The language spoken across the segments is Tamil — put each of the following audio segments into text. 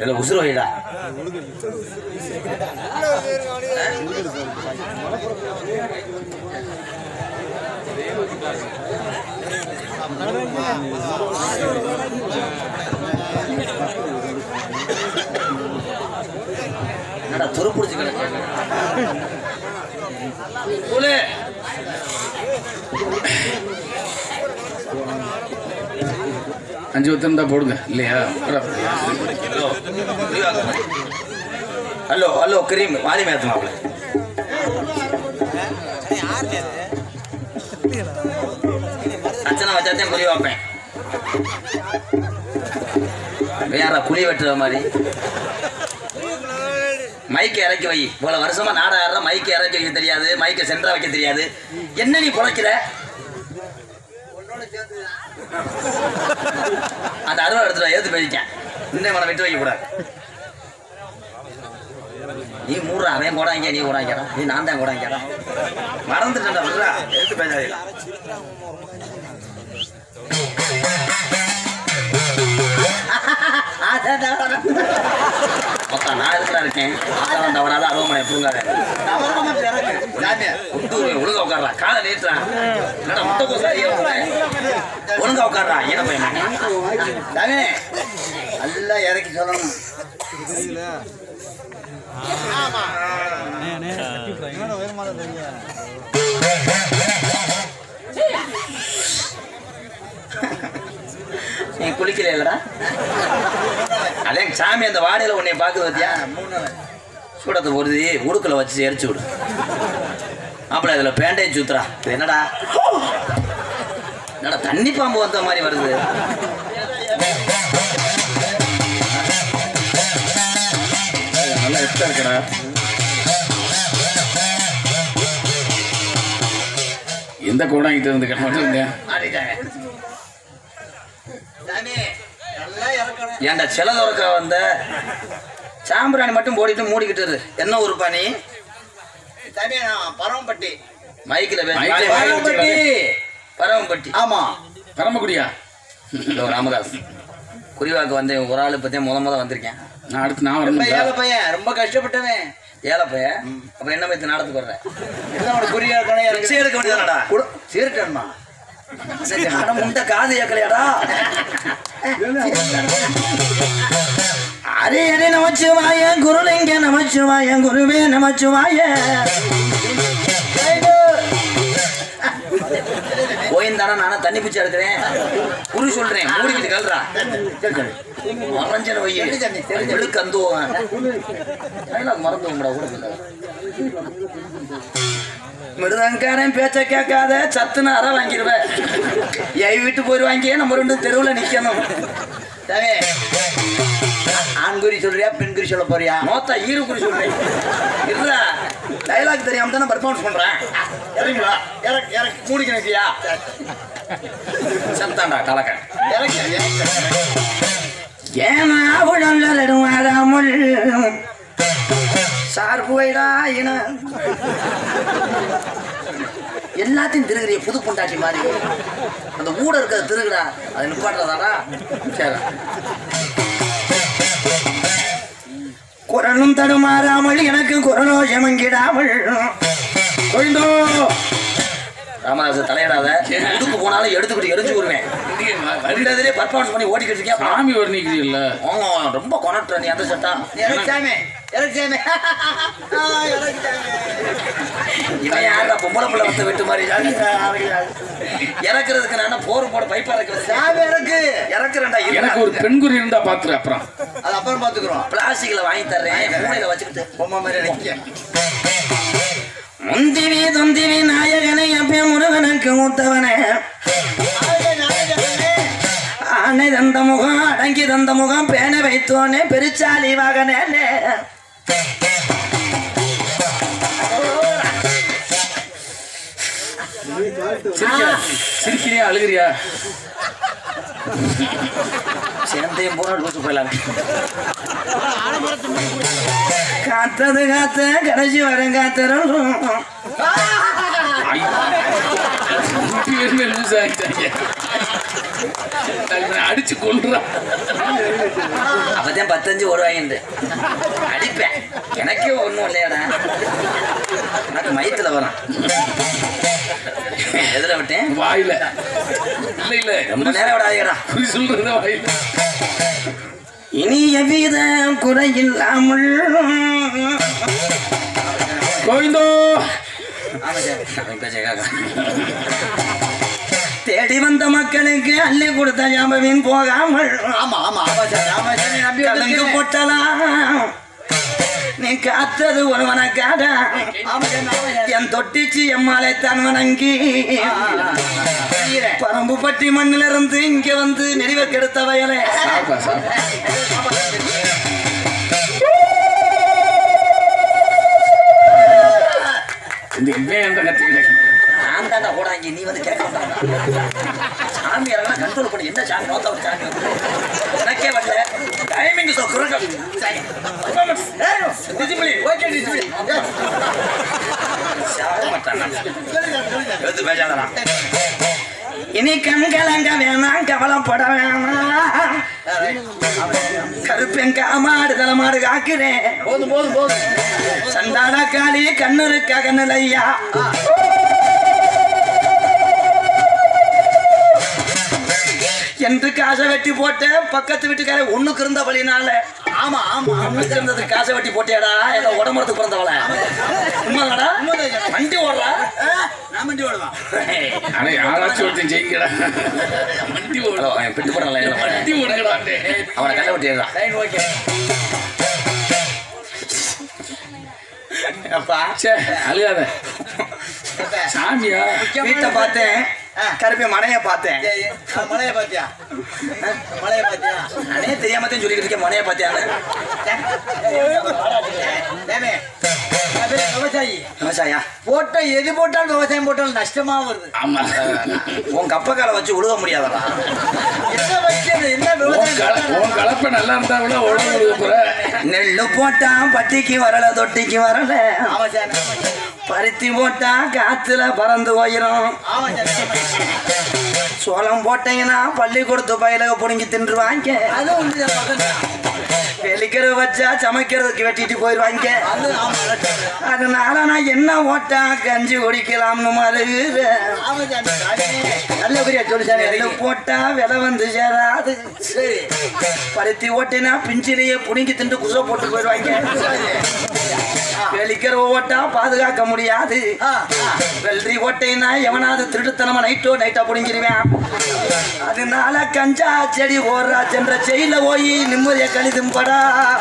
இதுல உசுறு வைடா என்னடா துரு பிடிச்சி கிடக்கு கூலு. அஞ்சு பத்து இருந்தா போடுங்க இல்லையா ஹலோ ஹலோ ஹலோ கிரீம் வாலி மேத்து மாப்பிள அச்சனை வச்சாத்தையும் குழி வைப்பேன் யாரா குழி வெட்டுற மாதிரி மைக்கை இறக்கி வை இவ்வளவு வருஷமா நாடகம் மைக்கை இறக்கி வைக்க தெரியாது மைக்கை சென்டரா வைக்க தெரியாது என்ன நீ குலைக்கிற அந்த அறுவை இடத்துல ஏத்து போயிருக்கேன் இன்னும் இவனை விட்டு வைக்க கூடாது நீ மூடுறா அவன் கூடாங்க நீ கூடாங்கடா நீ நான் தான் கூடாங்கடா மறந்துட்டா விடுறா எடுத்து பேசாதீங்க மொத்தம் நான் இருக்கிறா இருக்கேன் அதான் தவறாத அருவமனை பூங்காத ஒழுங்கா உட்கார்றா காலை நீட்டுறான் என்னடா முட்டை கோசா ஒழுங்கா உட்கார்றா என்ன பையன் தானே நல்லா இறக்கி சொல்லணும் நீ குளிக்கல இல்லடா அதே சாமி அந்த வாடையில உன்னை பாக்குது பத்தியா சூடத்தை பொருதி உடுக்கல வச்சு எரிச்சு விடு அப்பல இதுல பேண்டேஜ் ஊத்துறா இது என்னடா என்னடா தண்ணி பாம்பு வந்த மாதிரி வருது நல்லா எத்தா இருக்கடா எந்த கோடாங்கிட்ட இருந்து கிடமாட்டேங்க ஆடிட்டாங்க. ஏன்டா சில துறக்க வந்த சாம்பிராணி மட்டும் போடிட்டு மூடிக்கிட்டு இரு. என்ன ஊருப்பா நீ பரவம்பட்டி மைக்கில் மைக்ல வாயில பரவம்பட்டி பரவம்பட்டி ஆமா பரமக்குடியா ஹலோ ராமதாஸ் குறிவாக்கு வந்து ஒரு ஆள் பத்தியா முத முத வந்திருக்கேன் நான் அடுத்து நான் ரொம்ப வரணும் ஏழை பையன் ரொம்ப கஷ்டப்பட்டவன் ஏழை பைய அப்புறம் என்ன பத்தி நடத்துக்கு வர்றேன் எல்லாம் உனக்கு புரியா இருக்கணும் எனக்கு பிச்சை எடுக்க வேண்டியதானடா குடு- சீர்கன்மா அட முண்டை காது ஏக்கலையாடா அரே அரே நமச்சிவாய குருலிங்க நமச்சிவாய குருவே நமச்சிவாய போயிருந்தானா நானும் தண்ணி பிச்சை எடுக்கிறேன் குறி சொல்றேன் மூடிக்கிட்டு கல்றா மறைஞ்சன வைய வெளுக்கு அந்துவான் மறந்து உங்களோட கூட மிருதங்காரன் பேச்ச கேட்காத சத்துன்னு அற வாங்கிடுவேன் என் வீட்டு போயிருவாங்க நம்ம ரெண்டும் தெருவில் நிக்கணும் தவே ஆண் குறி சொல்றியா பெண் குறி சொல்ல போறியா மொத்த ஈரு குறி சொல்றேன் இல்ல டைலாக் தெரியாம தானே பர்ஃபார்மன்ஸ் பண்றேன் சரிங்களா இறக்கு இறக்கு மூடிக்கணுக்கியா செத்தாண்டா கலக்க இறக்கு இறக்கு. ஏனா உடல் சார்பு வைடா இன எல்லாத்தையும் திருகிறிய புது பொண்டாட்டி மாதிரி அந்த ஊட இருக்கிறத திருகுடா அதை நிப்பாட்டுறதாடா சரி குரலும் தடுமாறாமல் எனக்கு குரலோ எமங்கிடாமல் கொண்டோ ராமதாஸ் தலையிடாத உடுப்பு போனாலும் எடுத்துக்கிட்டு எரிஞ்சு விடுவேன் வருடத்திலே பர்ஃபார்மன்ஸ் பண்ணி ஓடிக்கிட்டு இருக்கேன் சாமி வர்ணிக்கிறீல்ல ஆமா ரொம்ப கொனட்டுற நீ அந்த சட்டா இறக்கு சாமி இறக்கு சாமி ஆ, இறக்கு சாமி இவன் யாரா பொம்பளை பிள்ளை வந்து வெட்டு மாதிரி இறக்குறதுக்கு நான் போர் போட பைப்பா இறக்குறது சாமி இறக்கு இறக்குறேன்டா எனக்கு ஒரு பெண் குறி இருந்தா பாத்துரு அப்புறம் அது அப்புறம் பாத்துக்கிறோம் பிளாஸ்டிக்ல வாங்கி தர்றேன் மூளையில வச்சுக்கிட்டு பொம்மை மாதிரி நிக்க முந்திவி தொந்திவி நாயகனை அப்பே முருகனுக்கு மூத்தவனே ஆனை தந்த முகம் அடங்கி தந்த முகம் பேண வைத்தோனே பெருச்சாலி வாகனே சிரிக்கிறியா சிரிக்கிறியா அழுகிறியா சேர்ந்தையும் போன லூசு போயிடலாம் காத்தது காத்த கடைசி வரம் காத்தரும் ஐயோ. பேருமே லூஸ் ஆகிட்டாங்க இவனை அடிச்சு கொண்டுறான் அப்பதான் பத்தஞ்சு வருவாயிண்டு அடிப்பேன் எனக்கே ஒண்ணும் இல்லையாடா எனக்கு மயத்துல வரும் எதுல விட்டேன் வாயில இல்ல இல்ல ரொம்ப நேரம் விடாதீங்கடா குறி சொல்றது வாயில இனி எவ்வித குறையில்லாமல் கோவிந்தோ ஆமா சார் அவன் பேச்சை கேட்க. தேடி வந்த மக்களுக்கு அள்ளி கொடுத்த ஞாபகம் போகாமல் ஆமா ஆமா ஆமா சார் ஆமா சார் நீ நம்பி கலங்கு வந்திருக்கேன். போட்டலாம் நீ காத்தது ஒருவனக்காடா ஆமா சார் ஆமா சார் என் தொட்டிச்சு எம்மாலை தான் வணங்கி ஆ, ஆ, ஆ. புரிகிறேன். பரம்புப்பட்டி மண்ணில இருந்து இங்க வந்து நெறிவ கெடுத்த வயலே சாப்பா சாப்பா இந்த இவன் எந்த கத்திக்கிறேன் நான் தாண்டா ஓடாங்க நீ வந்து கேட்க மாட்டாங்க சாமி எல்லாம் கண்ட்ரோல் பண்ணி என்ன சாமி நோத்த ஒரு சாமி வந்து. எனக்கே வரல டைமிங் சோ குறுக்க ஓகே டிஸ்பிளே. சாக மாட்டான் எடுத்து பேசாதடா இனி கண் கலங்க வேணாம் கவலைப்பட வேணாம் கருப்பெங்க மாடு தலை மாடு காக்குறேன் போதும் போதும் போதும் சண்டான காளி கண்ணுருக்க கண்ணுலையா என்று காசை வெட்டி போட்ட பக்கத்து வீட்டுக்கார ஒண்ணுக்கு இருந்த வழினால ஆமா ஆமா ஒண்ணுக்கு இருந்ததுக்கு காசை வெட்டி போட்டியாடா ஏதோ உடம்புறதுக்கு பிறந்தவள உண்மைதாடா வண்டி ஓடுறா ஆ, நான் வண்டி ஓடுவேன் ஆனா யாராச்சும் ஒருத்தன் ஜெயிக்கடா வண்டி ஹலோ, ஓடும் அவன் பிட்டு போடுறான் லைன்ல பாரு. வண்டி ஓடுங்கடா அவனை கல்ல வெட்டிடுறான் லைன் ஓகே அப்பா சே அழுகாத சாமியா வீட்டை பார்த்தேன் கருப்பை மனைய பார்த்தேன் சரி, ஆ, மலையை பாத்தியா மலையை பாத்தியா நானே தெரியாம தான் சொல்லிக்கிட்டு இருக்கேன் மனைய பார்த்தியான்னு ஏமே, நான் பெரிய விவசாயி விவசாயா போட்ட எது போட்டாலும் விவசாயம் போட்டாலும் நஷ்டமா வருது ஆமா உன் கப்பக்கால வச்சு உழுக முடியாதடா என்ன வைக்கிறது என்ன உன் விவசாயம் கல- போட்டாலும் உன் கலப்பை நல்லா இருந்தா கூட உடம்பு போற நெல்லு போட்டா பட்டிக்கு வரல தொட்டிக்கு வரல ஆமா சார் ஆமா சார். பருத்தி போட்டா காத்துல பறந்து போயிரும் ஆமா சார் ஆமா சார். சோளம் போட்டீங்கன்னா பள்ளிக்கூடத்து பயில புடுங்கி தின்றுவாங்க அது உண்டு சார் பக்கம் வெளிக்கிற வச்சா சமைக்கிறதுக்கு வெட்டிட்டு போயிடுவாங்க அது ஆமா நஷ்டம். அதனால நான் என்ன ஓட்டா கஞ்சி குடிக்கலாம்னு மறுகிறேன் ஆமா சார் அது நல்லபடியா சொல்லு சார் நெல்லு போட்டா விலை வந்து சேராது சரி பருத்தி ஓட்டினா பிஞ்சிலேயே புடுங்கி தின்று குசை போட்டு போயிடுவாங்க வெளிக்கிற ஓட்டா பாதுகாக்க முடியாது ஆ ஆ வெள்ளரி ஓட்டைனா எவனாவது திருட்டுத்தனமா நைட்டோ நைட்டா புடுங்கிருவேன் அதனால கஞ்சா செடி ஓடுறா சென்ற செய்யல போய் நிம்மதியை கழிதும்படா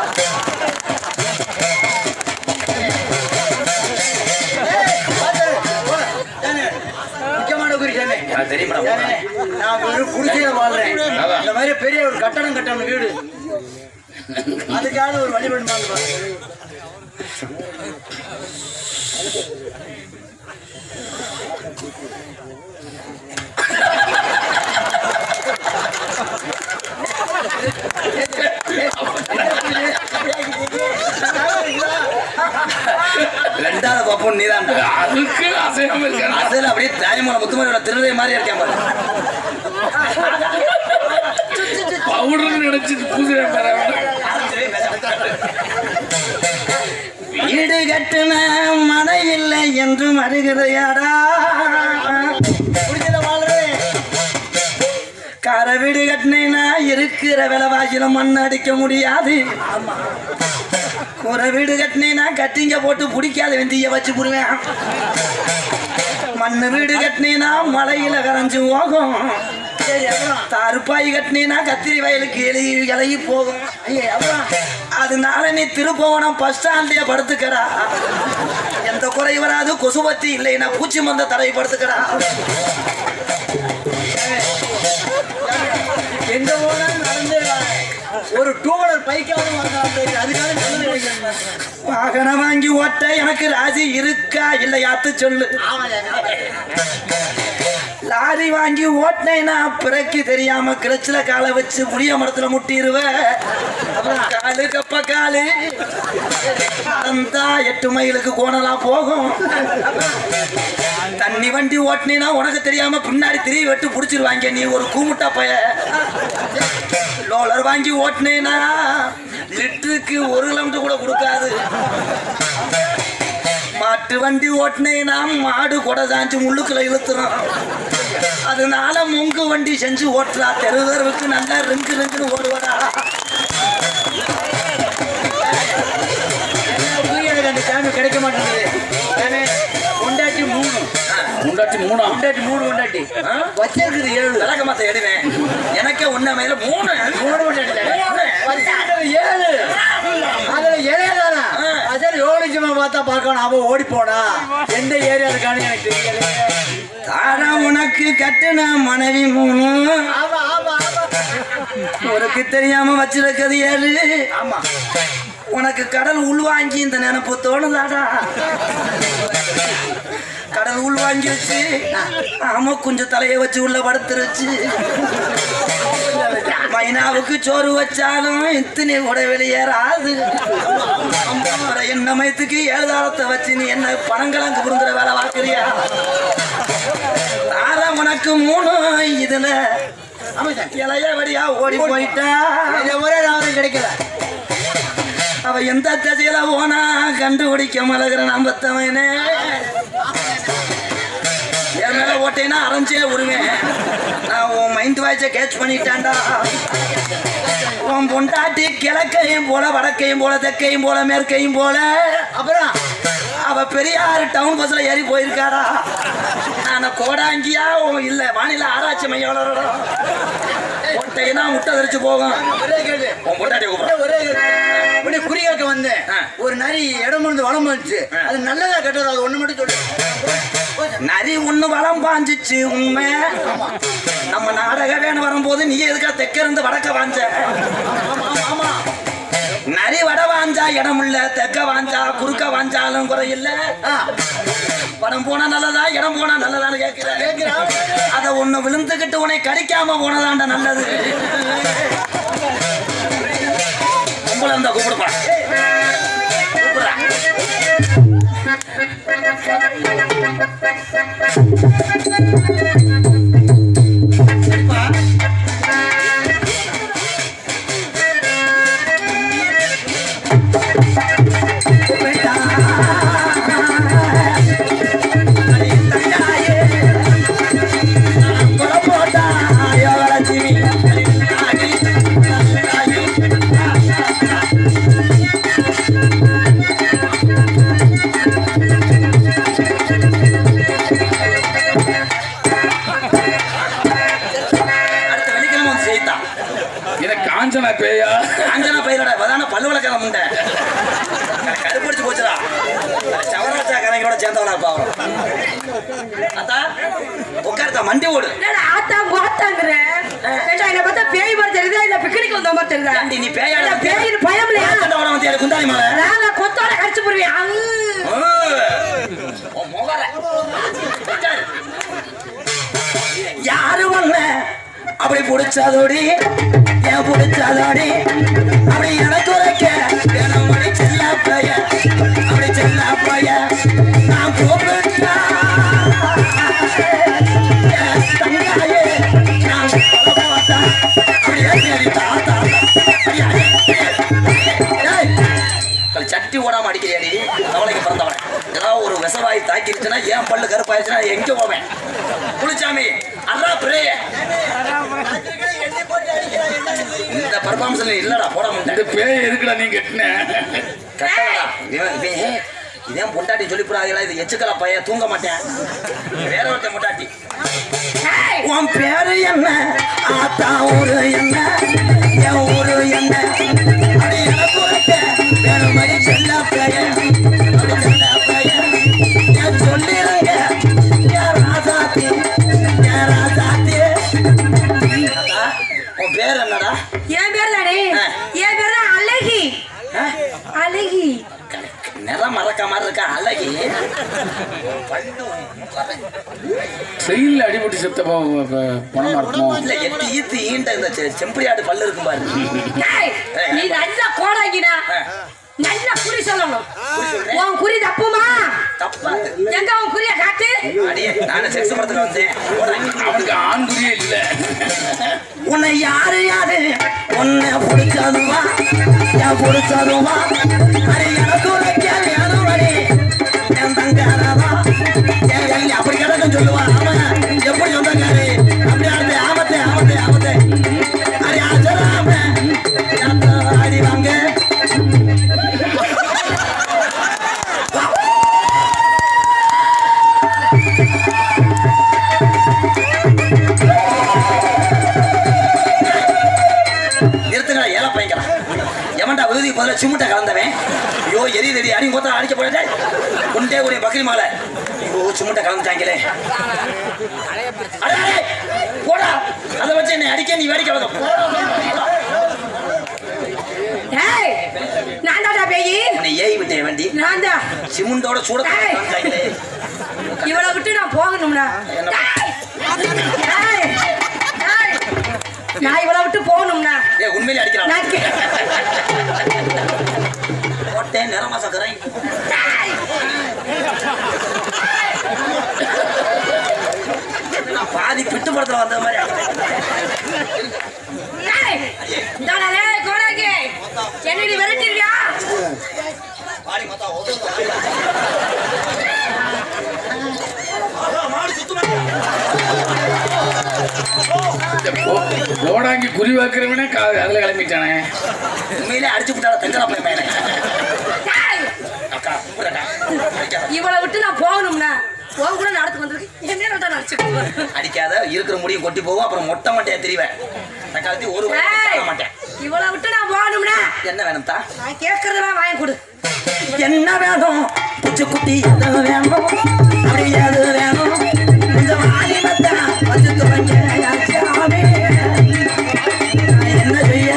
முக்கியமான குறி சாமி தெரியுமா சாமி, நான் ஒரு குடிசையில வாழ்றேன் இந்த மாதிரி பெரிய ஒரு கட்டடம் கட்டணும் வீடு அதுக்காக ஒரு வழிபாடு பாருங்க ரெண்டாவது பாப்போம் நீதான் அதுக்கு அசையாம இருக்கான் அதுல அப்படியே தாய்மலை முத்துமலையோட திருதை மாதிரி இருக்கேன் பாரு பவுடர் நினைச்சு பூஜை பாரு வீடு கட்டுன மழை இல்லை என்று மறுகிறையாடா குடிசையில வாழ்றேன் கார வீடு கட்டினேன்னா இருக்கிற விலைவாசியில மண் அடிக்க முடியாது கூரை வீடு கட்டினேன்னா கட்டிங்க போட்டு பிடிக்காத வெந்திய வச்சு புடுவேன் மண்ணு வீடு கட்டினேன்னா மலையில கரைஞ்சு போகும் சரி அப்புறம் தாருப்பாய் கட்டினீன்னா கத்திரி வயலுக்கு எழுதி இலகி போகும் ஐயா அப்புறம் அதனால நீ திருப்பவனம் பஸ் ஸ்டாண்ட்லயே படுத்துக்கடா எந்த குறை வராது கொசுபத்தி இல்லைன்னா பூச்சி மந்த தடவை படுத்துக்கடா எங்க போனாலும் நடந்தே வரேன். ஒரு டூ வீலர் பைக்காவது வாங்கலாம் அதுக்காக நல்லது நினைக்கிறேன் வாகனம் வாங்கி ஓட்ட எனக்கு ராசி இருக்கா இல்லையாத்து சொல்லு ஆமா சாமி, ஆமா. லாரி லாரி வாங்கி ஓட்டினேன்னா பிறக்கு தெரியாம கிளச்சில காலை வச்சு புளிய மரத்துல முட்டிடுவ அப்புறம் காலு கப்ப காலு நடந்தா எட்டு மைலுக்கு கோணலாம் போகும் தண்ணி வண்டி ஓட்டினா உனக்கு தெரியாம பின்னாடி திரி வெட்டு புடிச்சிருவாங்க நீ ஒரு கூமுட்டா பைய லோலர் வாங்கி ஓட்டினேனா லிட்டருக்கு ஒரு கிலோமீட்டர் கூட கொடுக்காது மாட்டு வண்டி ஓட்டினேனா மாடு கொடை சாஞ்சு முள்ளுக்குள்ள இழுத்துரும் அதனால முங்கு வண்டி செஞ்சு ஓட்டுறா தெரு தெருவுக்கு நல்லா ரிங்கு ரிங்குன்னு ஓடுவாடா புரியல அந்த சாமி கிடைக்க மாட்டேங்குது ஏன்னா, பொண்டாட்டி மூணு முண்டாட்டி மூணா பொண்டாட்டி மூணு பொண்டாட்டி ஆ? வச்சிருக்குது ஏழு விளக்கமாத்த எடுவேன் எனக்கே உண்மையில மூணு மூணு பொண்டாட்டி வச்சிருக்கிறது ஏழு அதுல இளையதானா ஆ. அதான் யோகிச்சமா பார்த்தா பார்க்கணும் அவன் ஓடி போனா எந்த ஏரியா இருக்கான்னு எனக்கு தெரியல தானா உனக்கு கட்டுன மனைவி மூணு ஆமா ஆமா ஆமா உனக்கு தெரியாம வச்சிருக்கிறது ஏழு ஆமா உனக்கு கடல் உள்வாங்கி இந்த நினைப்பு தோணுதாடா கடல் உள்வாங்கிருச்சு ஆமா கொஞ்சம் தலையை வச்சு உள்ள படுத்துருச்சு மைனாவுக்கு சோறு வச்சாலும் இத்தனை கூட வெளியேறாது அப்புறம் என்ன மயத்துக்கு ஏழுதாரத்தை வச்சு நீ என்ன பணங்கிழங்கு புரிந்துற வேலை பார்க்கறியா தார உனக்கு மூணு இதுல இளைய வழியா ஓடி போயிட்டா இந்த முறை நான் கிடைக்கல அவ எந்த திசையில போனா கண்டுபிடிக்க மலகிற நம்பத்தவனே என் மேல ஓட்டேன்னா அரைஞ்சே விடுவேன் நான் உன் மைண்ட் வாய்ஸை கேட்ச் பண்ணிட்டேன்டா உன் பொண்டாட்டி கிழக்கையும் போல வடக்கையும் போல தெற்கையும் போல மேற்கையும் போல அப்புறம் அவ பெரியார் டவுன் பஸ்ல ஏறி போயிருக்காடா நான் கோடாங்கியா ஓ இல்ல வானிலை ஆராய்ச்சி மையம் வளரணும் ஓட்டைனா முட்டை தெரிச்சு போகும் ஒரே கேள்வி உன் பொண்டாட்டி கூப்பிடுறேன் ஒரே கேள்வி இப்படி குறி கேட்க வந்தேன் ஆ. ஒரு நரி இடம் வந்து வளம் வந்துச்சு ஆ. அது நல்லதா கெட்டதா அது ஒண்ணு மட்டும் சொல்லு நரி ஒண்ணு வளம் பாஞ்சிச்சு உண்மை நம்ம நாடக வேணும் வரும்போது நீ எதுக்கா தெக்க இருந்து வடக்க வாஞ்ச ஆமா ஆமா ஆமா நரி வட வாஞ்சா இடம் இல்ல தெக்க வாஞ்சா குறுக்க வாஞ்சாலும் குறையில்ல ஆ, படம் போனா நல்லதா இடம் போனா நல்லதான்னு கேட்கிறேன் கேக்குறான். அத ஒண்ணு விழுந்துகிட்டு உன்னை கடிக்காம போனதாண்ட நல்லது கும்பல இருந்தா கூப்பிடுப்பா கூப்பிடுறா சரிப்பா அடுத்த வெள்ளிக்கிழமை வந்து செய்தான் எனக்கு காஞ்சனா பேயா அஞ்சனா பயிரடா வதான பல்லு வளர்க்காத முண்டை கருப்படிச்சு போச்சுடா சவராஜா கணக்கோட சேர்ந்தவனா இருப்பா அவன் அத்தா உட்காருத்தா மண்டி ஓடு என்னடா ஆத்தா போத்தாங்கற ஏண்டா என்ன பார்த்தா பேய் மாதிரி தெரியுதா இல்ல பிக்னிக் வந்த மாதிரி தெரியுதா ஏண்டி நீ பேயாட ஏண்டா, பேயின்னு பயம் இல்லையா ஏத்தண்ட ஓட வந்தியா குந்தாணி மலை நான் கொத்தோட கடிச்சு போடுவேன் அங்கு. உன் முகர. உட்காரு. யாரு ஒண்ணு அப்படி பிடிச்சாதோடி ஏன் பிடிச்சாதோடி அப்படி எனக்கு உரைக்க வேணும் அப்படி செல்லா பைய அப்படி செல்லா பைய நான் கூப்பிட்டா என் தங்காயே, நான் சொல்ல மாட்டா. அப்படியே தேடி தாத்தா. அப்படியே, ஏய், கல் சட்டி ஓடாம அடிக்கிறியாடி அவளைக்கு பிறந்தவன் ஏதாவது ஒரு விசவாய் தாக்கிருச்சுன்னா ஏன் பல்லு கருப்பாயிருச்சுன்னா எங்க போவேன் குளிச்சாமி அண்ணா பிரேய இந்த பர்ஃபார்மன்ஸ்ல இல்லடா போட இந்த மாட்டேன் பேய் எதுக்குடா நீ கட்டின கட்டடா இவன் இவன் ஏ, இதேன் பொண்டாட்டி சொல்லிப்புறாங்களா இது எச்சுக்கலா பையன் தூங்க மாட்டேன் வேற ஒருத்தன் பொண்டாட்டி ஏய், உன் பேரு என்ன ஆத்தா ஊரு என்ன என் ஊரு என்ன அப்படி எனக்கு உரைக்க வேணும் மாதிரி செல்ல பையன் அப்படி செல்ல பையன் என் சொல்லிருங்க என் ராசாத்தி என் ராசாத்தி அத்தா, உன் பேர் என்னடா என் பேர் தானே ஆ. என் பேர் தான் அழகி ஆ? அழகி நிற மரம் மறக்க மாதிரி இருக்கா அழகி ட்ரெயின்ல அடிபட்டு செத்த ப- ப- பணமா இருக்குமோ இல்ல எட்டு ஈத்து ஈண்ட இந்த செ- செம்பரியாடு பல்லு இருக்கும் பாரு டேய், நீ நல்லா கோடாங்கினா ஆ, நல்லா குறி சொல்லணும் குறி சொல்றேன். உன் குறி தப்புமா தப்பா எங்க உன் குறிய காட்டு அடியே நானே செக்ஸ் படத்துல வந்தேன் அவனுக்கு ஆண் குறியே இல்ல உன்னை யாரு யாரு உன்னை பிடிச்சதுவா என் பிடிச்சதுவா அது எனக்கு வைக்க வேணும் அடி என் தங்காரவா என் கையில அப்படி கிடக்கும் சொல்லுவா அவன் எப்படி சொந்தக்காரு அப்படி ஆடுது ஆபத்து ஆபத்து ஆபத்து அடி ஆச்சராம ஆடி வாங்க நிறுத்துங்களா ஏழை பையங்களா எவன்டா விருதி பதில சிமுட்டை கலந்தவன் ஐயோ எரியுதடி அடி மொத்தம் அடிக்க போயிட்டே கொண்டே கூடிய பக்ரி மாலை ஐயோ சிமுட்டை கலந்துட்டாங்களே அடே, அடே, போடா அதை வச்சு என்னை அடிக்க நீ வேடிக்கை பார்க்க போ. டேய் நான் தான்டா பேயி உன்னை ஏய் விட்டே வண்டி நான் தான் சிமுண்டோட சூட ஏய். கலந்துட்டாங்களே இவளை விட்டு நான் போகணும்னா என்ன? டேய், டேய், டேய். நான் இவளை விட்டு போகணும்னா ஏ உண்மையிலே அடிக்கிறான் நான் கே- போட்டேன் நிறமா சக்கரை டேய். நான் பாதி பிட்டு படத்துல வந்த மாதிரி அடிக்கிறேன். டேய். இந்தாடா, டேய், கோடாங்கி. என்னடி விரட்டிருவியா பாடி மொத்தம் ஒதுங்க. மாடு சுத்தமா இந்த கோ- கோடாங்கி குறி வாக்குறவனே கா- அதுல கிளம்பிட்டானே உண்மையிலே அடிச்சு விட்டால தங்கரா போய் மேலே டேய். அக்கா கூப்பிடுறக்கா. அடிக்காத. இவளை விட்டு நான் போகணும்னா உன் கூட நடத்து வந்திருக்கு என்ன நடிச்சு அடிக்காத இருக்கிற முடியும் கொட்டி போகும் அப்புறம் மொட்டை மட்டையா தெரிவேன் தக்காளத்தி ஒரு வாட்டி சாப்பிட மாட்டேன் இவளை விட்டு நான் போகணும்னா என்ன வேணும் தா நான் கேட்கறதெல்லாம் வாங்கி கொடு என்ன வேணும் பூச்சிக்குட்டி எது வேணும் அப்படி எது வேணும் கொஞ்சம் வாலிபத்தை வச்சு துவங்க சாமி நான் என்ன செய்ய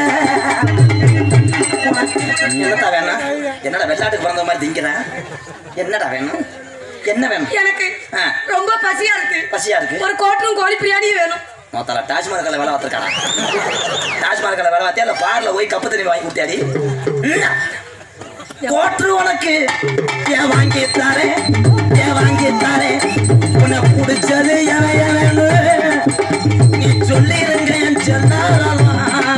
என்னடா வேணும் என்னடா வெள்ளாட்டுக்கு பிறந்த மாதிரி திங்கிறேன் என்னடா வேணும் என்ன வேணும் எனக்கு ஆ. ரொம்ப பசியா இருக்கு பசியா இருக்கு ஒரு கோட்டரும் கோழி பிரியாணியும் வேணும் மொத்தல டாஜ்மஹால் வேலை பார்த்துருக்கானா டாஜ்மஹால் வேலை பார்த்தியா இல்ல பார்ல போய் கப்பு தண்ணி வாங்கி கொடுத்தியாடி கோட்ரு உனக்கு ஏன் வாங்கி தாரேன் ஏன் வாங்கி தாரேன் உன்னை பிடிச்சது எவைய வேணும் நீ சொல்லிருங்க என் செல்லாரமா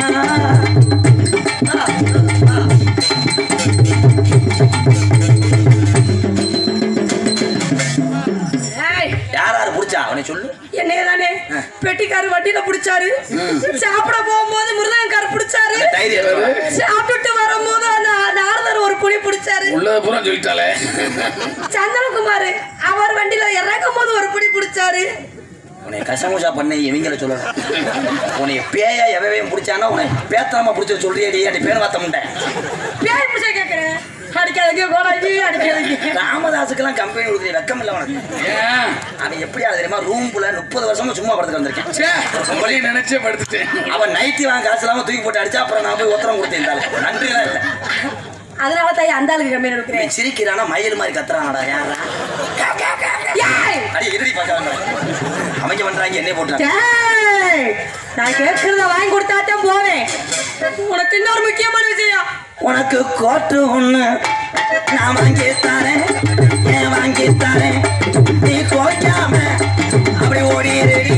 ஏய், யார் யார் பிடிச்சா அவனை சொல்லு என்னைய தானே ஆ. பெட்டிக்காரு வண்டியில பிடிச்சாரு சாப்பிட போகும்போது மிருதங்கார் பிடிச்சாரு தைரியம் இருக்கா? சாப்பிட்டுட்டு வரும்போது அந்த நாரதர் ஒரு குழி பிடிச்சாரு உள்ளத பூரா சொல்லிட்டாலே சந்தனகுமார் அவர் வண்டியில இறங்கும் போது ஒரு குடி பிடிச்சாரு உன்னை கசமுசா பண்ண இவங்கள சொல்லணும் உன்னை பேயா எவையும் பிடிச்சானா உன்னை பேத்தனமா பிடிச்ச சொல்றியடி அப்படி பேர் வாத்த முட்டேன் பேர் பிடிச்சா கேட்கிறேன் அடிக்காதீங்க கோடாங்கி அடிக்காதீங்க ராமதாஸுக்கெல்லாம் கம்பெனி கொடுக்குற வெக்கம் இல்லை உனக்கு ஏன் அவன் எப்படி அது தெரியுமா ரூம்குள்ள முப்பது வருஷமா சும்மா படுத்து வந்திருக்கேன் ச்சே, உங்களையும் நினைச்சே படுத்துட்டேன் அவன் நைட்டி வாங்க காசு இல்லாம தூக்கி போட்டு அடிச்சா அப்புறம் நான் போய் உத்தரம் கொடுத்தேன் நன்றிலாம் இல்லை அதனால தாய் அந்த ஆளுக்கு கம்மியாக இவன் இருக்கிறேன் சிரிக்கிறானா மயில் மாதிரி கத்துறானடா யாரா ஏய் அடி எதிரி பார்க்க அவங்க பண்றாங்க என்னை போட்டுறாங்க டேய், நான் கேட்கறத வாங்கி கொடுத்தாத்தான் போவேன் உனக்கு இன்னொரு முக்கியமான விஷயம் உனக்கு கோட்டு ஒண்ணு நான் வாங்கி தரேன் ஏன் வாங்கி தரேன் நீ கோக்காம அப்படி ஓடிடுடி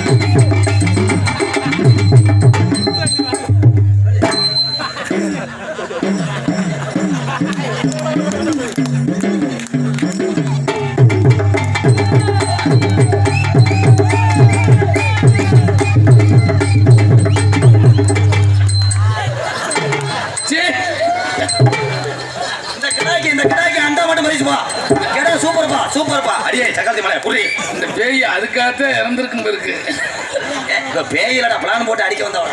ச்சே, இந்த கிடாய்க்கு இந்த கிடாய்க்கு அண்டா மட்டும் மதிச்சுப்பா கிடா சூப்பர்ப்பா சூப்பர்ப்பா அடியே சக்கரத்தி மலை புரி இந்த பேய் அதுக்காகத்தான் இறந்துருக்கும் இருக்கு இப்ப பேயிலடா பிளான் போட்டு அடிக்க வந்தவன்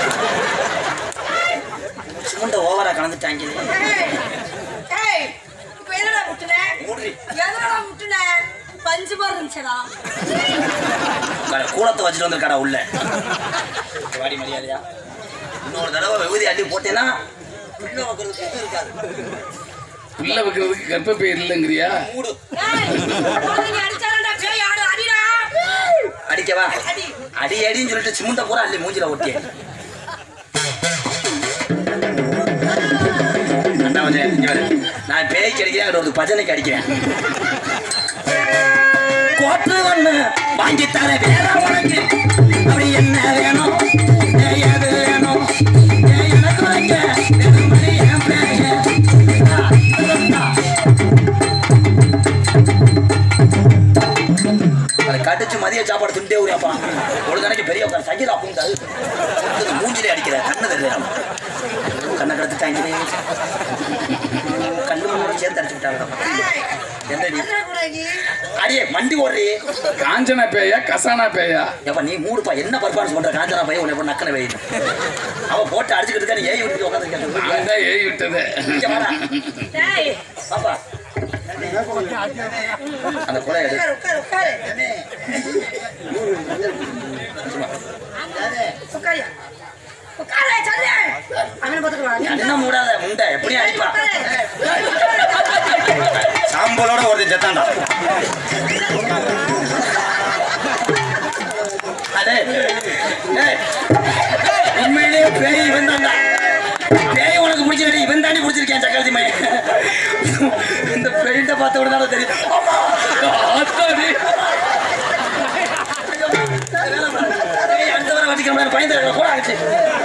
சிமெண்ட ஓவரா கலந்துட்டாங்க ஏய், ஏய், இப்ப என்னடா முட்டுன? மூடி. எதனடா முட்டுன? பஞ்சு மாதிரி இருந்துச்சுடா. கடை கூலத்தை வச்சுட்டு வந்திருக்காடா உள்ள வாடி மரியாதையா இன்னொரு தடவை விபூதி அள்ளி போட்டேன்னா உள்ள வைக்கிறதுக்கு இது இருக்காது பிள்ளை வைக்கிறதுக்கு கர்ப்பப்பை இல்லைங்கிறியா மூடு ஏய், குழந்தைங்க அடிச்சாதான்டா பேய் ஆடு, அடிடா. அடிக்கவா அடி. அடி அடின்னு சொல்லிட்டு சிமுண்ட பூரா அள்ளி மூஞ்சில ஒட்டி அண்ணாவது, இங்க பாரு. நான் பேய்க்கு அடிக்கிறேன் அங்கிட்ட ஒரு பஜனைக்கு அடிக்கிறேன் கோட்டு ஒண்ணு வாங்கி தர வேற உனக்கு அப்படி என்ன வேணும் ஏய், எது வேணும் ஏய், எனக்கு வைக்க வெறுமனே என் பேய. ஆ, ஆ. அதை கடிச்சு மதிய சாப்பாடு துண்டே ஊரியாப்பா ஒரு கணக்கு பெரிய உட்கார் சகிரா பூந்தாது மூஞ்சிலே அடிக்கிற கண்ணு தெரியல கண்ணை கடத்துட்டாங்க கண்ணு முன்னோட சேர்த்து அடிச்சு விட்டாங்க எந்த நீ என்ன குழந்தை? அடியே மண்டி ஓடுறி காஞ்சனா பேயா கசானா பேயா ஏப்பா நீ மூடுப்பா என்ன பர்ஃபார்மன்ஸ் பண்ற காஞ்சனா பையன் உன்னை நக்கன வெயில் அவன் போட்டு அடிச்சுக்கிட்டு இருக்கா நீ ஏய் விட்டு உட்காந்துருக்கேன் நான் தான் ஏறி விட்டது இங்க வாடா டேய், பாப்பா அந்த குலை எடு உட்காரு, உட்காரு, உட்காரு. உட்காரியா? உட்காரு, சொல்லு. அவனை பார்த்துக்குவான். என்ன மூடாத முண்டை எப்படியும் அடிப்பா உட்காரு. சாம்பலோட ஒருத்தன் செத்தான்டா அடே ஏய், உண்மையிலேயே பேய் இவன் தான்டா பேய் உனக்கு பிடிச்சிருக்கே இவன் தாண்டி பிடிச்சிருக்கேன் சக்கரத்தி மையன் இந்த பெயிண்ட பார்த்த உடனே தெரியும் அம்மா! ஆத்தாடி. ஏய், அடுத்த வாரம் வச்சுக்கிற மாதிரி பயந்து கூட ஆச்சு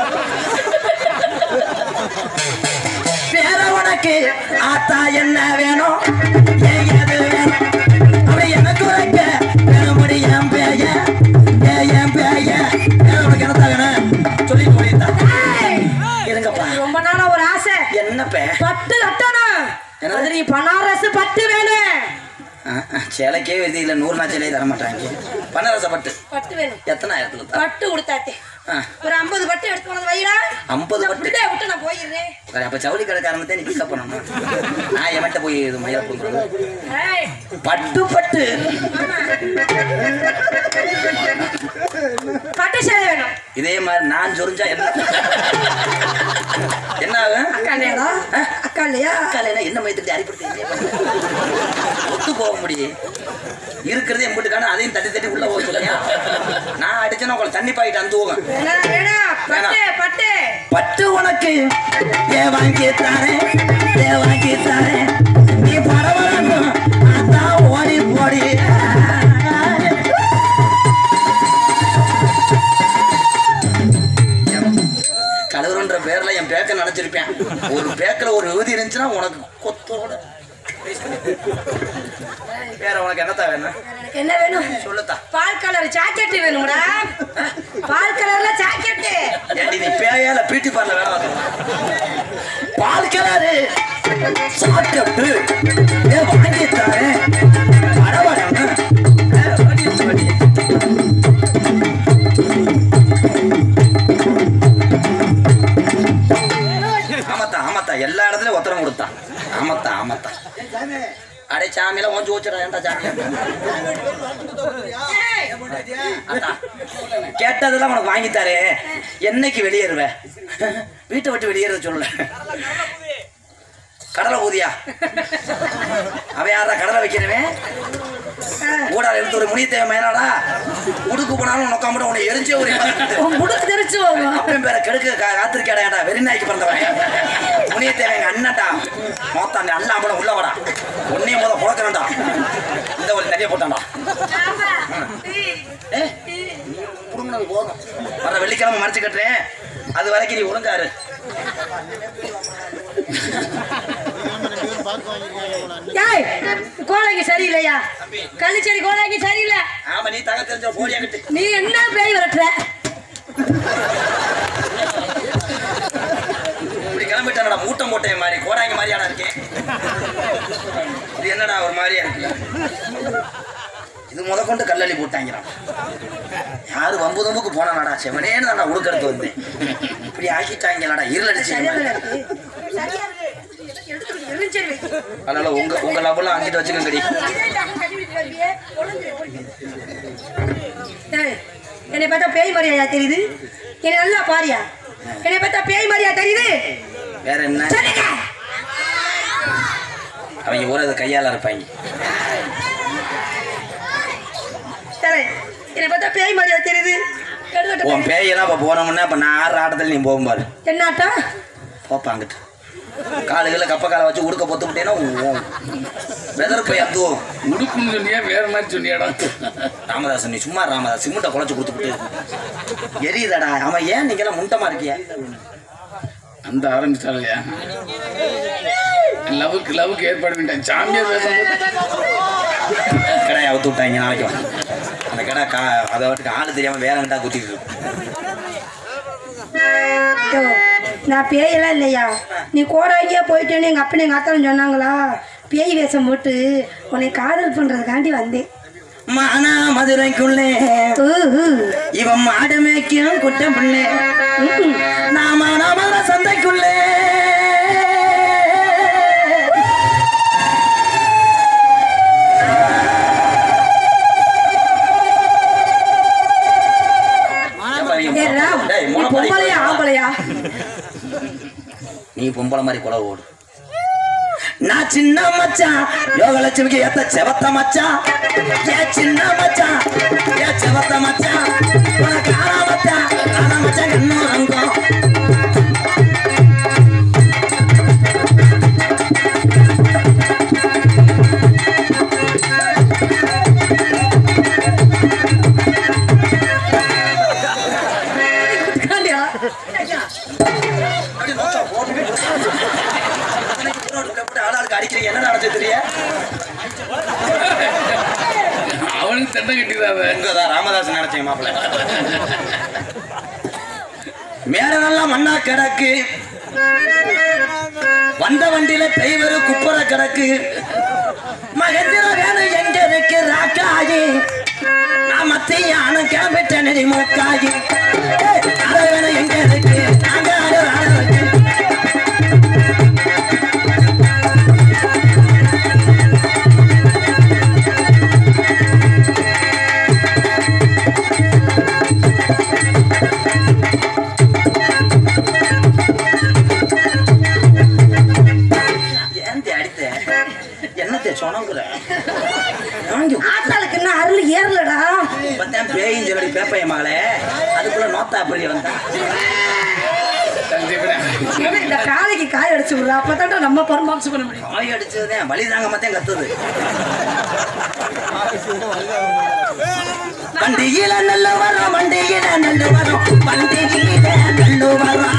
வேற உனக்கு ஆத்தா என்ன வேணும் ஏன் எது வேணும் அப்படி எனக்கு உனக்கு வேணும்படி என் பேய ஏன் என் பேய வேற உனக்கு என்னத்தா வேணும் சொல்லி போயிருந்தா ஏய், இருங்கப்பா ரொம்ப நாளா ஒரு ஆசை என்ன பே பட்டு கட்டணும் என்னது? அது நீ பனாரஸ் பட்டு வேணும் ஆ, ஆ, சேலைக்கே விருதி இல்லை நூறு நாள் சேலையை தர மாட்டாங்க பன்னரச பட்டு பட்டு வேணும் எத்தனாயிரத்துல தா பட்டு கொடுத்தாத்தே ஆ, ஒரு ஐம்பது பட்டு எடுத்து கொண்டு வந்து வைடா 50 பட்டு? பிள்ளைய விட்டு நான் போயிடுறேன் சரி, அப்ப ஜவுளி கடைக்காரனத்தை நீ பிக்கப் பண்ணணும் நான் எவன்ட்ட போய் இது மயில கொடுக்குறது ஏய், பட்டு பட்டு ஆமா. பட்டு சேலை வேணும் இதே மாதிரி நான் சொரிஞ்சா என்ன என்ன ஆகும் அக்கா இல்லையாடா அக்கா இல்லையா காலையில என்ன மயத்துட்டு அடிப்படுத்தி ஒத்து போக முடியும் இருக்கிறதே எம்பிட்டுக்கான அதையும் தட்டி தட்டி உள்ள போக சொல்லியா நான் அடிச்சேன்னா உங்களை தண்ணி பாக்கிட்டு அந்த போகும் வேணாம், வேணாம். பட்டு பட்டு பட்டு உனக்கு ஏ வாங்கி தாரேன் ஏ வாங்கி தாரேன் நீ பரவாயில்ல அதான் ஓடி போடி கலவரன்ற பேர்ல என் பேக்க நினைச்சிருப்பேன் ஒரு பேக்கில் ஒரு விபதி இருந்துச்சுன்னா உனக்கு கொத்தோட வேற உனக்கு என்னத்தா வேணும் எனக்கு என்ன வேணும் சொல்லுத்தா பால் கலர் ஜாக்கெட் வேணும்டா பால் கலர்ல ஜாக்கெட் ஏண்டி நீ பேயால பியூட்டி பார்ல வேலை பார்க்கணும் பால் கலரு சாப்பிட்டு ஏ வாங்கி தரேன் பரவாயில்ல ஆமாத்தா ஆமாத்தா எல்லா இடத்துலயும் உத்தரம் கொடுத்தான் ஆமாத்தா ஆமாத்தா அடே சாமியெல்லாம் ஓஞ்சி வச்சுடா ஏன்டா சாமி அத்தா, கேட்டதெல்லாம் உனக்கு வாங்கி தரேன் என்னைக்கு வெளியேறுவ வீட்டை விட்டு வெளியேற சொல்லல கடலை ஊதியா அவன் யாரா கடலை வைக்கிறவன் ஊடால எடுத்து ஒரு முனியத்தேவை மேலாடா உடுக்கு போனாலும் நோக்காம உன்னை எரிஞ்சே ஒரு முடுக்கு தெரிச்சு போகும் அப்பன் பேரை கெடுக்க கா- காத்திருக்கேடா வெறிநாய்க்கு பிறந்தவன் முனியத்தேவை எங்க அண்ணன்டா மொத்தம் அல்ல அம்பளம் உள்ள வாடா உன்னையும் முத புழக்கணும்டா இந்த ஒரு நிறைய போட்டான்டா ஆமா. ஏ புடுங்கினது போதும் வர வெள்ளிக்கிழமை மறைச்சு கட்டுறேன் அது வரைக்கும் நீ ஒழுங்காரு ஏய் கோழைக்கு சரியில்லையா கள்ளிச்சேரி கோழைக்கு சரியில்லை ஆமா நீ தக தெரிஞ்ச போடியா கிட்டு நீ என்ன பேய் விரட்டுற இப்படி கிளம்பிட்டானடா மூட்டம் போட்டேன் மாதிரி கோடாங்க மாதிரியாடா இருக்கேன் இது என்னடா ஒரு மாதிரியா இருக்கு இது முத கொண்டு கல்லள்ளி போட்டாங்கிறான் யாரு வம்பு தம்புக்கு போனாடா செவனேன்னு தான்டா உடுக்கெடுத்து வந்தேன் இப்படி ஆக்கிட்டாங்களாடா இருளடிச்சு சரியா தானே இருக்கு சரியா இருக்கு எடுத்துக்கிட்டு எரிஞ்சேரி வை. அதனால உங்க உங்க லவ்வெல்லாம் அங்கிட்டு வச்சுக்கங்கடி இதே டக்கு கட்டி விட்டு வருவியே, கொழுந்து, கொழுந்து. ஏய், என்னை பார்த்தா பேய் மாதிரியா தெரியுது என்னை நல்லா பாரியா என்னை பார்த்தா பேய் மாதிரியா தெரியுது வேற என்ன சொல்லுங்க அவங்க ஊர அதை கையால இருப்பாங்க சரி என்னை பார்த்தா பேய் மாதிரியா தெரியுது எடுக்கட்டும். உன் பேயெல்லாம் இப்போ போனோம்னா இப்போ நான் ஆடுற ஆட்டத்தில் நீ போகும் பாரு என்னாட்டா போப்பா அங்கிட்டு காலுகளை கப்ப காலை வச்சு உடுக்க பொத்து விட்டேன்னா வெதர் போய் அதுவும் உடுப்புன்னு சொன்னியா வேற மாதிரி சொன்னியாடா ராமதாசன் நீ சும்மா ராமதாஸ் சிமெண்ட்டை குழச்சி கொடுத்துக்கிட்டு எரியுதடா அவன் ஏன் நீங்கெல்லாம் முண்டமா இருக்கிய அந்த ஆரம்பிச்சாலையா லவ்வுக்கு லவ்வுக்கு ஏற்பாடு பண்ணிட்டேன் சாமியா பேசும்போது கடையை அவுத்து விட்டாங்க நாளைக்கு வா. அந்த கடை கா அதை விட்டு ஆளு தெரியாம வேற கிட்டா குத்திட்டு இருக்கு யோ, நான் பேயெல்லாம் இல்லையா நீ கோடாங்கியா போயிட்டேன்னு எங்கள் அப்பனே எங்கள் அத்தாலும் சொன்னாங்களா பேய் வேஷம் போட்டு உன்னை காதல் பண்ணுறதுக்காண்டி வந்தேன் மானா மதுரைக்குள்ளே ஊஹு. இவன் மாடு மேய்க்கும் குட்ட பிள்ளை ம்ம். நாம மதுரை சந்தைக்குள்ளே ஏ ராம், டேய், நீ முளப்பாரி பொம்பளையா கோழி. ஆம்பளையா நீ பொம்பளை மாதிரி கொலை ஓடு நான் சின்ன மச்சான் யோகலட்சுமிக்கு ஏத்த செவத்த மச்சான் ஏ சின்ன மச்சான் ஏ செவத்த மச்சான் உனக்கு ஆனா மச்சான் ஆனா மச்சான் இன்னும் ரங்கம் காண்டியா? அப்படி நோச்சா போட்டு ஆளாளுக்கு அடிக்கிறீங்க என்ன நடந்தது தெரிய அவனுக்கு தண்டை கட்டிடாத உங்கதான் ராமதாஸ் நினைச்சேன் மாப்பிள்ள மேல நல்லா மண்ணா கிடக்கு வந்த வண்டியில டிரைவர் குப்பர கிடக்கு மகந்திர வேணும் எங்க இருக்கு ராக்காயி நான் மத்தியான கிளம்பிட்டேன் நெறி மூக்காயி ஏய், அரை வேணும் எங்க இருக்கு நாங்க அரை வேலை இருக்கு ஏன் அடித்த என்னத்தை சொனங்குற வாங்கி ஆத்தாளுக்கு என்ன அருள் ஏறலடா பார்த்தேன் பேயின் சொல்லி பேப்பைய மகளே அதுக்குள்ள நோத்தா அப்படி வந்தா முதல்ல இந்த காலைக்கு காய அடிச்சு விடுறா அப்பதான் நம்ம பர்மான்ஸ் பண்ண முடியும் காய் அடிச்சதுதான் வலி தாங்க மாத்தேன் கத்துது வண்டியில நல்ல வரும் வண்டியில நல்ல வரும் வண்டியில நல்ல வரும்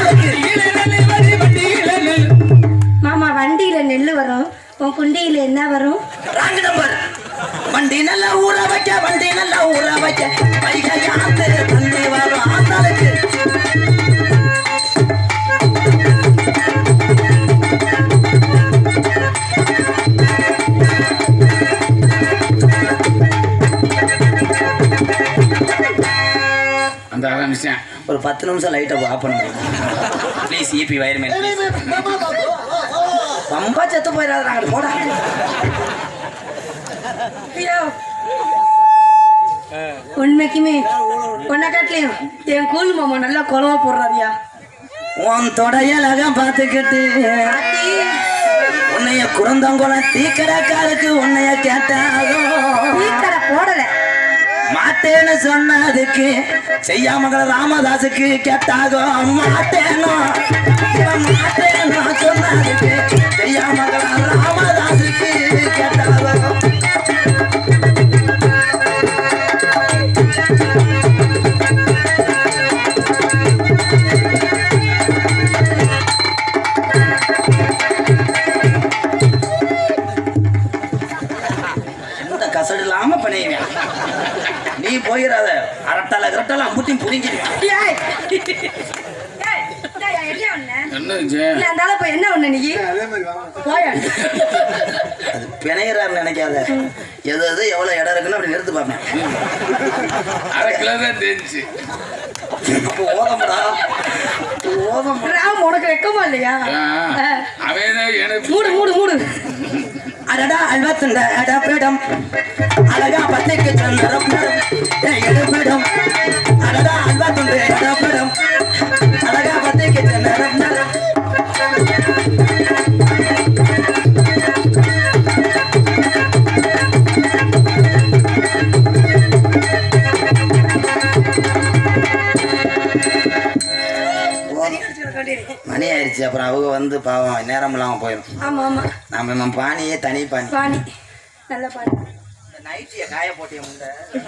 மாமா வண்டியில நெல்லு வரும் உன் குண்டியில என்ன வரும் ராங் நம்பர் வண்டி நல்லா ஊற வைக்க வண்டி நல்லா ஊற வைக்க வைகை ஆத்து தண்ணி வரும் ஆத்தாளுக்கு அந்த ஆரம்பிச்சேன் ஒரு பத்து நிமிஷம் லைட்டை ஆஃப் பண்ண முடியும் ப்ளீஸ் இபி வயர்மேன் ப்ளீஸ் ரொம்ப செத்து போயிடாது நாங்கள் போடா ஐயோ உண்மைக்குமே உன்னை காட்டிலையும் என் கூழ் மாமா நல்லா குழவா போடுறாரியா உன் தொடையலக பார்த்துக்கிட்டு உன்னைய குழந்தங்குளம் தீக்கடைக்காருக்கு உன்னைய கேட்டாதோ ஸ்பீக்கரை போடல மாட்டேன்னு சொன்னதுக்கு செய்யாமகள ராமதாஸுக்கு கேட்டாகோ மாட்டேனோ இவன் மாட்டேனோ சொன்னதுக்கு செய்யாமகள ராமதாஸுக்கு கேட்டாகோ எந்த கசடு இல்லாம பண்ணிடுவேன் நீ போயிடாத அரட்டல கிரட்டல அம்புட்டியும் புரிஞ்சிருவேன் ஏய். ஏய், இந்தாயா, என்ன ஒண்ணு? என்ன இருந்துச்சு? இல்ல, அந்த ஆளு இப்ப என்ன ஒண்ணு நீ போயா அது பிணையிறாரு நினைக்காத எது எது எவ்வளவு இடம் இருக்குன்னு அப்படி நிறுத்து பார்ப்பேன் அரை கிலோ தான் தெரிஞ்சு அப்போ ஓதம்டா ஓதம் ராம் உனக்கு வெக்கமா இல்லையா ஆ. அவன் தான் எனக்கு மூடு மூடு மூடு அடடா அல்வத்துண்ட அடப்பிடம் அழகா பத்தைக்கு சந்தரம் எடுப்பிடம் அடடா அல்வத்துண்டு அடப்பிடம் அழகா பத்தைக்கு சந்தரம் ஆயிடுச்சு அப்புறம் அவங்க வந்து பாவம் நேரம் இல்லாம போயிடும் ஆமா ஆமா நம்ம நம்ம பானியே தனி பானி பாணி நல்ல பாணி இந்த நைட்டியை காய போட்டிய முண்ட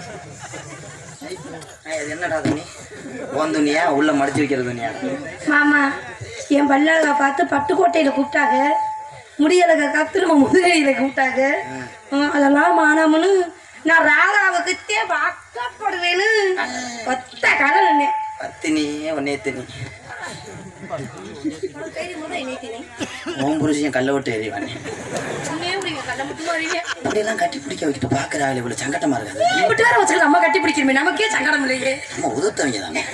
ஏய், அது என்னடா துணி உன் துணியா உள்ள மடிச்சு வைக்கிற துணியா மாமா என் பல்லாக பார்த்து பட்டுக்கோட்டையில கூப்பிட்டாங்க முடியலக காத்து நம்ம முதுகையில கூப்பிட்டாங்க ஆ, அதெல்லாம் மானாமனு நான் ராகாவுக்குத்தே வாக்கப்படுவேன்னு ஒத்த கடல் நின்னேன் பத்தினியே ஒன்னே தினி உன் புருஷன் கல்ல விட்டு எறிவானே இப்படியெல்லாம் கட்டி பிடிக்க வைக்கிட்டு பாக்குறாள் இவ்வளவு சங்கட்டமா இருக்காது விட்டு வேற வச்சுக்கலாம் நம்ம கட்டி பிடிக்கிறோமே நமக்கே சங்கடம் இல்லையே நம்ம உதத்தவங்க தானே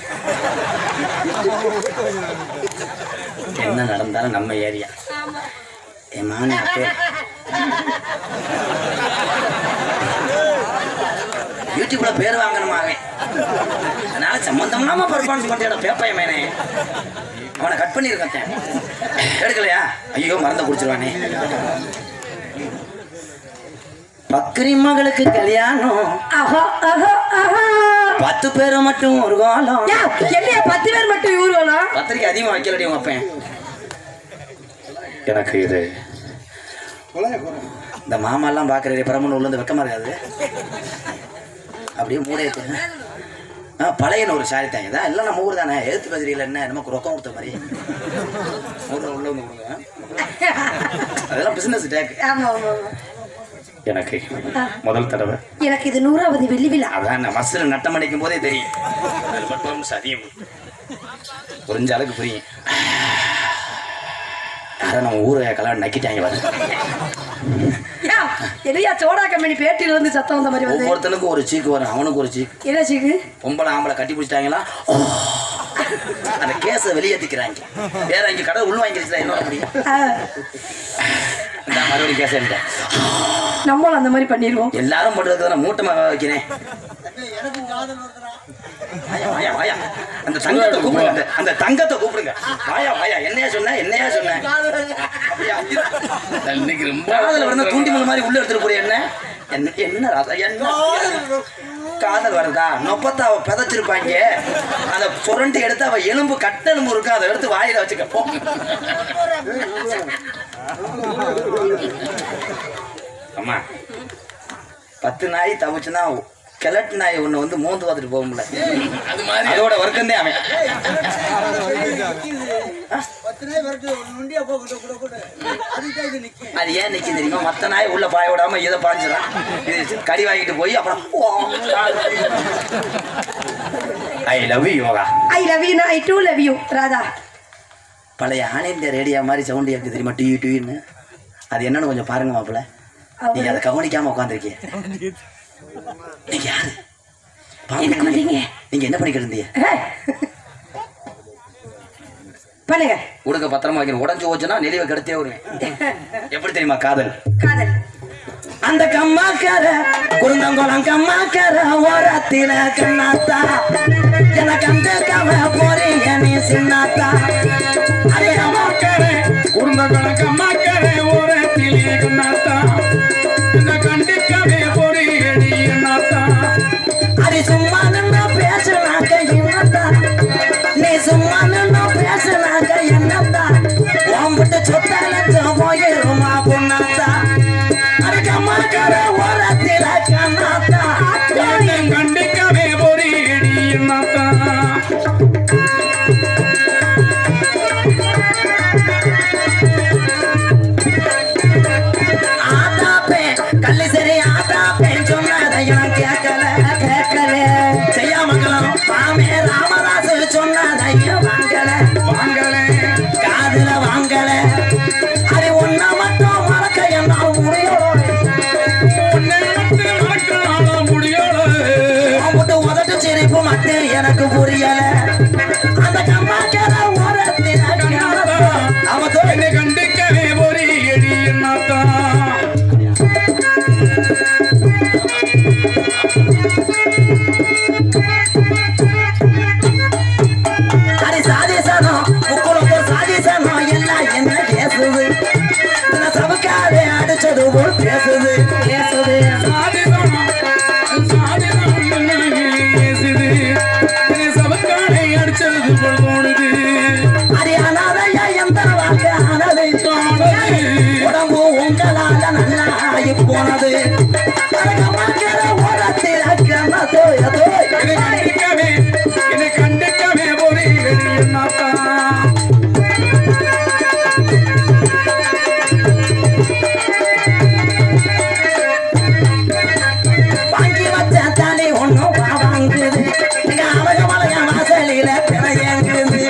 என்ன நடந்தாலும் நம்ம ஏரியா என் மானே அப்பே யூடியூப்ல பேர் வாங்கணுமா அவன் அதனால சம்பந்தம் இல்லாம பர்ஃபார்மன்ஸ் பண்ணிட்ட பேப்பைய மேனே அவனை கட் பண்ணியிருக்கேன் எடுக்கலையா ஐயோ மறந்த குடிச்சிருவானே பக்ரி மகளுக்கு கல்யாணம் ஆஹா ஆஹா ஆஹா பத்து பேர் மட்டும் ஒரு காலம் யா, என்னைய பத்து பேர் மட்டும் ஊர்வலம் பத்திரிக்கை அதிகமாக வைக்கலடி உங்க அப்பன் எனக்கு இது இந்த மாமாலாம் பார்க்குற பரமன் உள்ள இருந்து வெக்கமா இருக்காது அப்படியே மூடையத்து ஆ பழையன ஒரு சாரி தாங்க தான் எல்லாம் நம்ம ஊர் தானே எழுத்து பதிரியில் என்ன நமக்கு ரொக்கம் கொடுத்த மாதிரி ஊரில் உள்ள வந்து கொடுங்க அதெல்லாம் பிஸ்னஸ் டேக் ஆமா ஆமா ஆமா எனக்கு முதல் தடவை எனக்கு இது நூறாவது வெள்ளி விழா அதான் நான் மசில் நட்டம் அடிக்கும் போதே தெரியும் அது மட்டும் சதியம் புரிஞ்ச அளவுக்கு புரியும் அதான் நம்ம ஊரை கல்யாணம் நக்கிட்டாங்க வந்து யா, என்னையா சோடா கம்பெனி பேட்டியில இருந்து சத்தம் வந்த மாதிரி வந்து ஒவ்வொருத்தனுக்கும் ஒரு சீக்கு வரும் அவனுக்கு ஒரு சீக்கு என்ன சீக்கு பொம்பளை ஆம்பளை கட்டி பிடிச்சிட்டாங்களா ஓ! அந்த கேஸை வெளியேற்றிக்கிறாங்க வேற இங்க கடை உள் வாங்கிருச்சுல என்னோட முடியும் ஆ, இந்த மறுபடியும் கேஸ் எடுத்தேன் நம்மளும் அந்த மாதிரி பண்ணிடுவோம் எல்லாரும் போட்டு நான் மூட்டமாக வைக்கிறேன் எனக்கும் காதல் வருதுடா வாயா வாயா வாயா அந்த தங்கத்தை கூப்பிடுங்க அந்த- அந்த தங்கத்தை கூப்பிடுங்க வாயா வாயா என்னையா சொன்ன என்னையா சொன்ன அப்படியா இன்னைக்கு ரொம்ப காதல வரணும் தூண்டி முள் மாதிரி உள்ள எடுத்துட்டு போறிய என்ன என்ன என்ன ராதா என்ன காதல் வருதா நொப்பத்தாவ பிதைச்சிருப்பாங்க அதை புரண்டு எடுத்து அவ எலும்பு கட்டெலும்பு இருக்கு அதை எடுத்து வாயில வச்சுக்க போ அம்மா பத்து நாய் தவிச்சுன்னா கிழட்டு நாய் ஒண்ணு வந்து மோந்து பார்த்துட்டு போகும்ல அது மாதிரி அதோட வர்க்கந்தே அவன் பத்து நாள் வரட்டு ஒரு நொண்டியா போ கூட கூட கூட அதுக்கு இது நிக்க அது ஏன் நிக்க தெரியுமா மத்த நாய் உள்ள பாய விடாம இதை பாஞ்சிடும் இது கடி வாங்கிட்டு போய் அப்புறம் ஐ லவ் யூ யோகா I love you I too love you Radha பழைய ஆனந்த ரேடியா மாதிரி சவுண்ட் இருக்கு தெரியுமா டிவி டிவின்னு அது என்னன்னு கொஞ்சம் பாருங்க மாப்பிள்ள நீங்க அதை கவனிக்காம உட்காந்துருக்கீங்க நீங்க யாரு பாம்பு எதுக்கு வந்தீங்க? நீங்க என்ன பண்ணிக்கிட்டு இருந்தீங்க ஏய். பண்ணுங்க உடுக்க பத்திரமா வைக்கணும் உடஞ்சு போச்சுன்னா நெளிவை கெடுத்தே வருவேன் எப்படி தெரியுமா காதல் காதல் அந்த கம்மாக்கார குருந்தங்குளம் கம்மாக்கார ஓரத்தில கண்ணாத்தா எனக்கு அந்த கவ போறீங்க நீ சின்னாத்தா அந்த கம்மாக்கார குடும்பங்களுக்கு அம்மாக்கரை ஓரத்திலே குன்னாத்தா இந்த கண்டிக்கவே பொறியடி நாத்தா அது சும்மா நின்று பேசுனாக்க என்னத்தா நீ சும்மா நின்று பேசுனாக்க என்னத்தா உன்கிட்ட சொத்த லட்சம் போயிருமா பொண்ணாத்தா அது கம்மாக்கார ஓரத்தில கண்ணாத்தா என்னை கண்டிக்கவே பொறியடி நாத்தா ஆத்தாப்பே கள்ளி சரி ஆத்தாப்பே சொன்னதையும் கேட்கல கேட்கல செய்யாமங்கலம் மாமே ராமதாஸ் சொன்னதையும் வாங்கல வாங்கல காதுல வாங்கல அது ஒன்ன மட்டும் மறக்க என்னால் முடியும் உன்னை விட்டு மறக்கலாமா முடியல உங்ககிட்ட உதட்டு சிரிப்பு மட்டும் எனக்கு புரியல அந்த கம்மாக்கிற ஓரத்தில் அவன் தோல் என்னை கண்டிக்கவே பொறியடி நாத்தா அது சாதிசனம் உக்குளுக்கு சாதிசனம் எல்லாம் என்ன பேசுது இந்த சபக்காவே அடிச்சது போல் பேசுது பேசுது சாதிதம் சாதிதம் பேசுது சபக்காரை அடிச்ச என்னை கண்டிக்கவே என்னை கண்டிக்கவே போறீர்கள் என்னத்தான் வாங்கி வச்ச தலை ஒண்ணும் வாங்குது இங்க அழக மலைய வாசலில திரையங்குது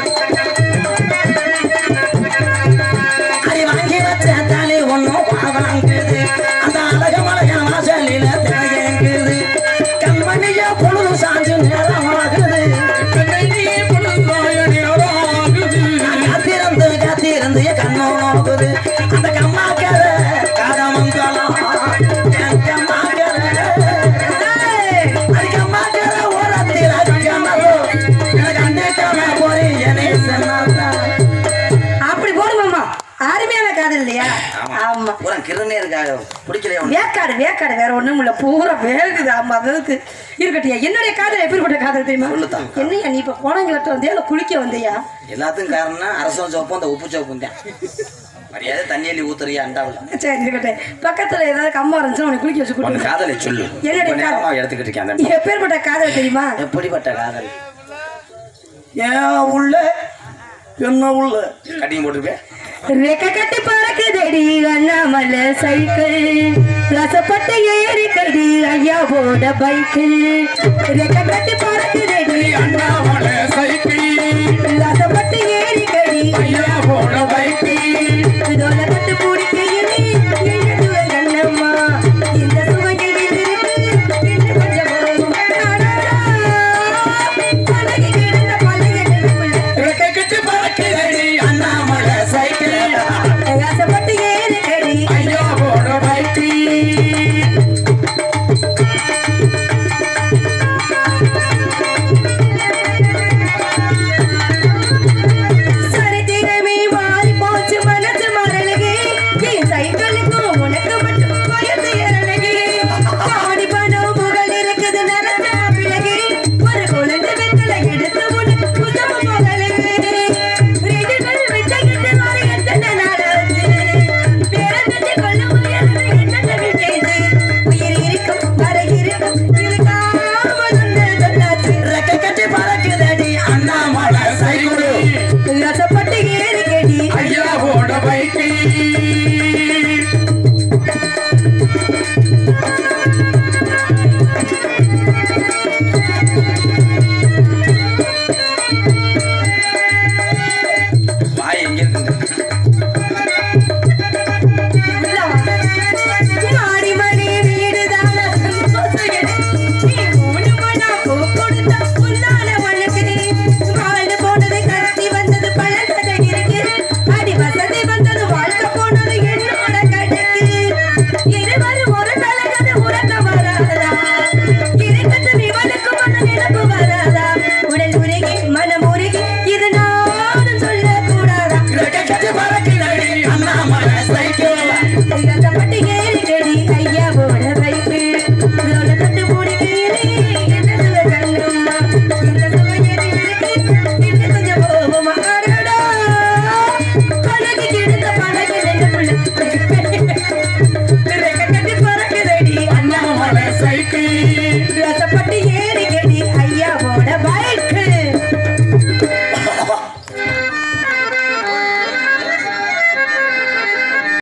அடி வாங்கி வச்ச தலை ஒண்ணும் வாங்குது அந்த அழக மலைய வாசலில திரையங்குது கண்மணிய பொழுது சாஞ்சு நேரமாகுது கண்ணை நீ பொழுதாய நேராகுது காத்திருந்து காத்திருந்து கண்ணோ நோக்குது அந்த கம்மாக்கர காதமங்கலம் என் கம்மாக்கர அது கம்மாக்கர ஓரத்தில் கண்ணோ எனக்கு அன்னைக்காம போய் என்னை சொன்னாத்தா அப்படி போடுமாம்மா அருமையான காதல் இல்லையா ஆமா பூரா கிருநே இருக்காக பிடிக்கலையே உனக்கு வேக்காடு வேக்காடு வேற ஒண்ணும் இல்ல பூரா வேகுது ஆமா அதுக்கு இருக்கட்டியா என்னுடைய காதல் எப்படிப்பட்ட காதல் தெரியுமா சொல்லுதான். என்னையா நீ இப்ப கோணங்கி வட்ட வந்தியா இல்ல குளிக்க வந்தியா எல்லாத்துக்கும் காரணம் அரசன் சோப்பும் அந்த உப்பு சோப்பும் தான் மரியாதை தண்ணி அள்ளி ஊத்துறியா அண்டாவில் சரி இருக்கட்டும் பக்கத்துல ஏதாவது கம்மா இருந்துச்சுன்னா உனக்கு குளிக்க வச்சு உன் கொடுத்து காதலை சொல்லு என்னுடைய ரொம்ப நேரமா எடுத்துக்கிட்டு இருக்கேன் அந்த எப்பேற்பட்ட காதல் தெரியுமா எப்படிப்பட்ட காதல் ஏன் உள்ள என்ன உள்ள கட்டிங் போட்டிருப்பேன் ரெக்க கட்டி பறக்குதடி அண்ணாமல சைக்கிள் ரசப்பட்டு ஏறி கடி ஐயா போட பைக்கிள் ரெக்க கட்டி பற